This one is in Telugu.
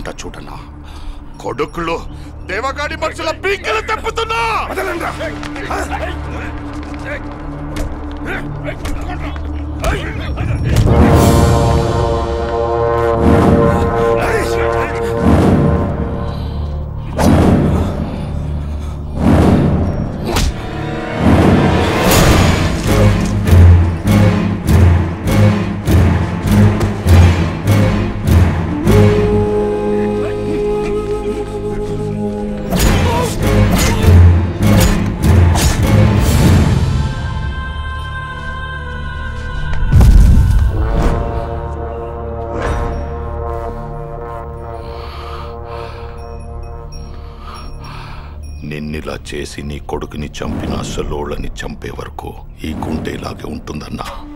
లేకుండా చూడనా కొడుకులు దేవగాడి మనుషుల పీకలు తెప్పుతున్నా నిన్నిలా చేసి నీ కొడుకుని చంపిన అసలోళ్ళని చంపే వరకు ఈ గుండె ఇలాగే ఉంటుందన్నా